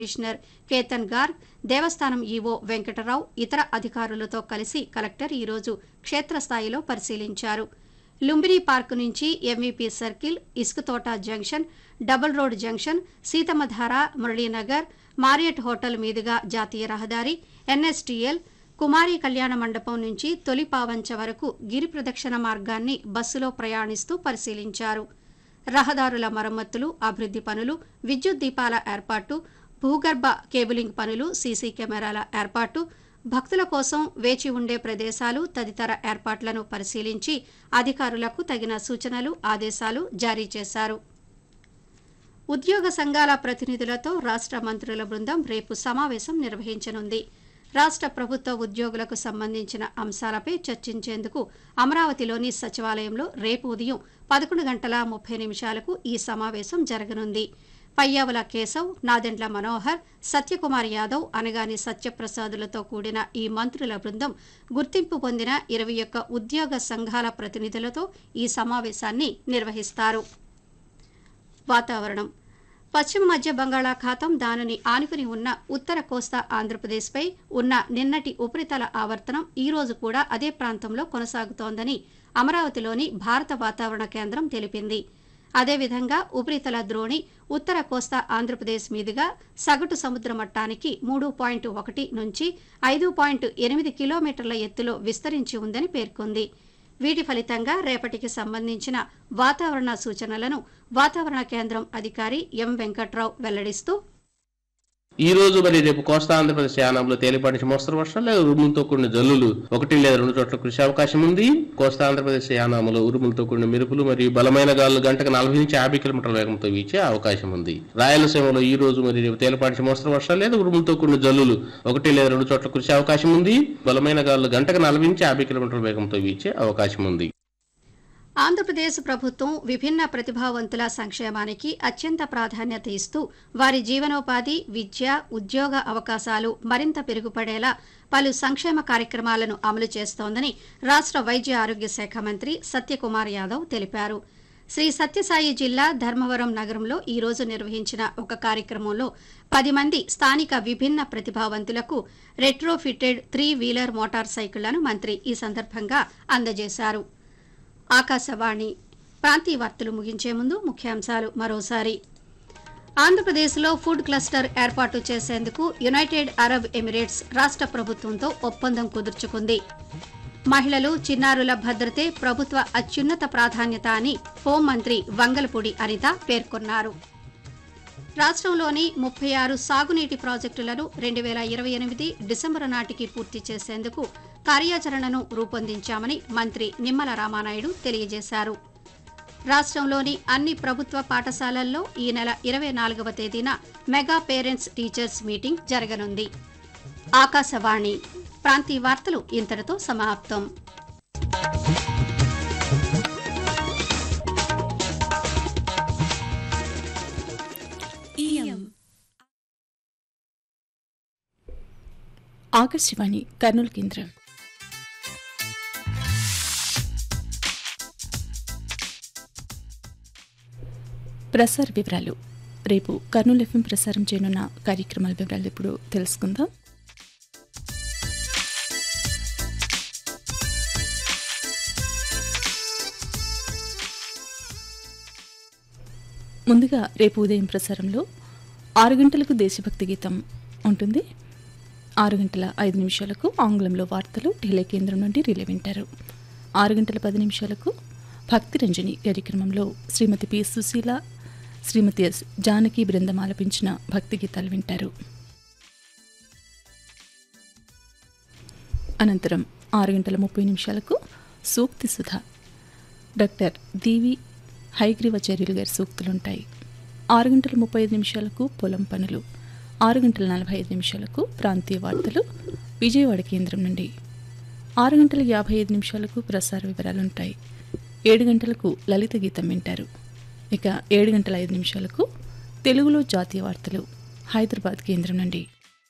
commissioner Ketan Garg దేవస్థానం EO Venkatarao ఇతర అధికారులతో కలిసి కలెక్టర్ ఈరోజు క్షేత్రస్థాయిలో పరిశీలించారు లుంబిని పార్క్ నుంచి MVP circle Isukathota junction double road junction Seethammadhara Muralinagar Marriott hotel మీదుగా జాతీయ రహదారి ఎన్ఎస్టీఎల్ కుమారి కళ్యాణ మండపం నుంచి తొలి పావంచ వరకు గిరి ప్రదక్షిణ మార్గాన్ని బస్సులో ప్రయాణిస్తూ పరిశీలించారు రహదారుల మరమ్మతులు అభివృద్ది పనులు విద్యుత్ దీపాల ఏర్పాటు భూగర్భ కేబులింగ్ పనులు సీసీ కెమెరాల ఏర్పాటు భక్తుల కోసం వేచి ఉండే ప్రదేశాలు తదితర ఏర్పాట్లను పరిశీలించి అధికారులకు తగిన సూచనలు ఆదేశాలు జారీ చేశారు ఉద్యోగ సంఘాల ప్రతినిధులతో రాష్ట్ర మంత్రుల బృందం రేపు సమావేశం నిర్వహించనుంది రాష్ట్ర ప్రభుత్వ ఉద్యోగులకు సంబంధించిన అంశాలపై చర్చించేందుకు అమరావతిలోని సచివాలయంలో రేపు ఉదయం పదకొండు గంటల ముప్పై నిమిషాలకు ఈ సమావేశం జరగనుంది పయ్యావుల కేశవ్ నాదెండ్ల మనోహర్ సత్యకుమార్ యాదవ్ అనగాని సత్యప్రసాదులతో కూడిన ఈ మంత్రుల బృందం గుర్తింపు పొందిన ఇరవై ఒక్క ఉద్యోగ సంఘాల ప్రతినిధులతో ఈ సమావేశాన్ని నిర్వహిస్తారు వాతావరణం పశ్చిమ మధ్య బంగాళాఖాతం దానిని ఆనుకుని ఉన్న ఉత్తర కోస్తా ఆంధ్రప్రదేశ్పై ఉన్న నిన్నటి ఉపరితల ఆవర్తనం ఈ రోజు కూడా అదే ప్రాంతంలో కొనసాగుతోందని అమరావతిలోని భారత వాతావరణ కేంద్రం తెలిపింది అదేవిధంగా ఉపరితల ద్రోణి ఉత్తర కోస్తా ఆంధ్రప్రదేశ్ మీదుగా సగటు సముద్ర మట్టానికి మూడు పాయింట్ ఒకటి నుంచి ఐదు పాయింట్ ఎనిమిది కిలోమీటర్ల ఎత్తులో విస్తరించి ఉందని పేర్కొంది వీటి ఫలితంగా రేపటికి సంబంధించిన వాతావరణ సూచనలను వాతావరణ కేంద్రం అధికారి ఎం వెంకట్రావు వెల్లడిస్తూ ఈ రోజు మరి రేపు కోస్తా ఆంధ్రప్రదేశ్ యానంలో తేలిపాటి నుంచి మోస్తరు వర్షాలు లేదా ఉరుములతో కూడిన జల్లులు ఒకటి లేదా రెండు చోట్ల కురిసే అవకాశం ఉంది కోస్తా ఆంధ్రప్రదేశ్ యానాములో ఉరుములతో కూడిన మెరుపులు మరియు బలమైన గాలులు గంటకు నలభై నుంచి యాభై కిలోమీటర్ల వేగంతో వీచే అవకాశం ఉంది రాయలసీమలో ఈ రోజు మరి రేపు తేలిపాటి నుంచి మోస్తరు వర్షాలు లేదా ఉరుములతో కూడిన జల్లులు ఒకటి లేదా రెండు చోట్ల కురిసే అవకాశం ఉంది బలమైన గాలులు గంటకు నలభై నుంచి యాభై కిలోమీటర్ల వేగంతో వీచే అవకాశం ఉంది ఆంధ్రప్రదేశ్ ప్రభుత్వం విభిన్న ప్రతిభావంతుల సంక్షేమానికి అత్యంత ప్రాధాన్యత ఇస్తూ వారి జీవనోపాధి విద్య ఉద్యోగ అవకాశాలు మరింత పెరుగుపడేలా పలు సంక్షేమ కార్యక్రమాలను అమలు చేస్తోందని రాష్ట్ర వైద్య ఆరోగ్య శాఖ మంత్రి సత్యకుమార్ యాదవ్ తెలిపారు శ్రీ సత్యసాయి జిల్లా ధర్మవరం నగరంలో ఈ రోజు నిర్వహించిన ఒక కార్యక్రమంలో పది మంది స్థానిక విభిన్న ప్రతిభావంతులకు రెట్రోఫిటెడ్ త్రీ వీలర్ మోటార్ సైకిళ్లను మంత్రి ఈ సందర్భంగా అందజేశారు ఆకాశవాణి ప్రాంతీయ వార్తలు ముగించే ముందు ముఖ్యాంశాలు మరోసారి ఆంధ్రప్రదేశ్లో ఫుడ్ క్లస్టర్ ఏర్పాటు చేసేందుకు యునైటెడ్ అరబ్ ఎమిరేట్స్ రాష్ట్ర ప్రభుత్వంతో ఒప్పందం కుదుర్చుకుంది మహిళలు చిన్నారుల భద్రతే ప్రభుత్వ అత్యున్నత ప్రాధాన్యత అని హోంమంత్రి వంగలపూడి అనిత పేర్కొన్నారు రాష్ట్రంలోని ముప్పై ఆరు సాగునీటి ప్రాజెక్టులను రెండు వేల ఇరవై ఎనిమిది డిసెంబరు నాటికి పూర్తి చేసేందుకు కార్యాచరణను రూపొందించామని మంత్రి నిమ్మల రామానాయుడు తెలియజేశారు రాష్ట్రంలోని అన్ని ప్రభుత్వ పాఠశాలల్లో ఈ నెల ఇరవై నాలుగవ తేదీన మెగా పేరెంట్స్ టీచర్స్ మీటింగ్ జరగనుంది ఆకాశవాణి ప్రాంతీయ వార్తలు ఇంతటితో సమాప్తం ఇయం ఆకాశవాణి కర్నూలు కేంద్రం ప్రసార వివరాలు రేపు కర్నూలు ఎఫ్ఎం ప్రసారం చేయనున్న కార్యక్రమాల వివరాలు ఇప్పుడు తెలుసుకుందాం ముందుగా రేపు ఉదయం ప్రసారంలో ఆరు గంటలకు దేశభక్తి గీతం ఉంటుంది ఆరు గంటల ఐదు నిమిషాలకు ఆంగ్లంలో వార్తలు ఢిల్లీ కేంద్రం నుండి రిలే వింటారు ఆరు గంటల పది నిమిషాలకు భక్తి రంజని కార్యక్రమంలో శ్రీమతి పి సుశీల శ్రీమతి ఎస్ జానకి బృందం ఆలపించిన భక్తి గీతాలు వింటారు అనంతరం ఆరు గంటల ముప్పై నిమిషాలకు సూక్తి సుధ డాక్టర్ దీవి హైగ్రీవచార్యులు గారి సూక్తులుంటాయి ఆరు గంటల ముప్పై ఐదు నిమిషాలకు పొలం పనులు ఆరు గంటల నలభై ఐదు నిమిషాలకు ప్రాంతీయ వార్తలు విజయవాడ కేంద్రం నుండి ఆరు గంటల యాభై ఐదు నిమిషాలకు ప్రసార వివరాలుంటాయి ఏడు గంటలకు లలిత గీతం వింటారు ఇక ఏడు గంటల ఐదు నిమిషాలకు తెలుగులో జాతీయ వార్తలు హైదరాబాద్ కేంద్రం నుండి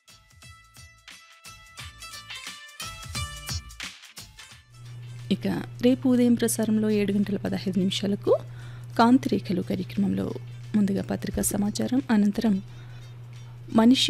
ఇక రేపు ఉదయం ప్రసారంలో ఏడు గంటల పదహైదు నిమిషాలకు కాంతిరేఖలు కార్యక్రమంలో ముందుగా పత్రికా సమాచారం అనంతరం మనిషి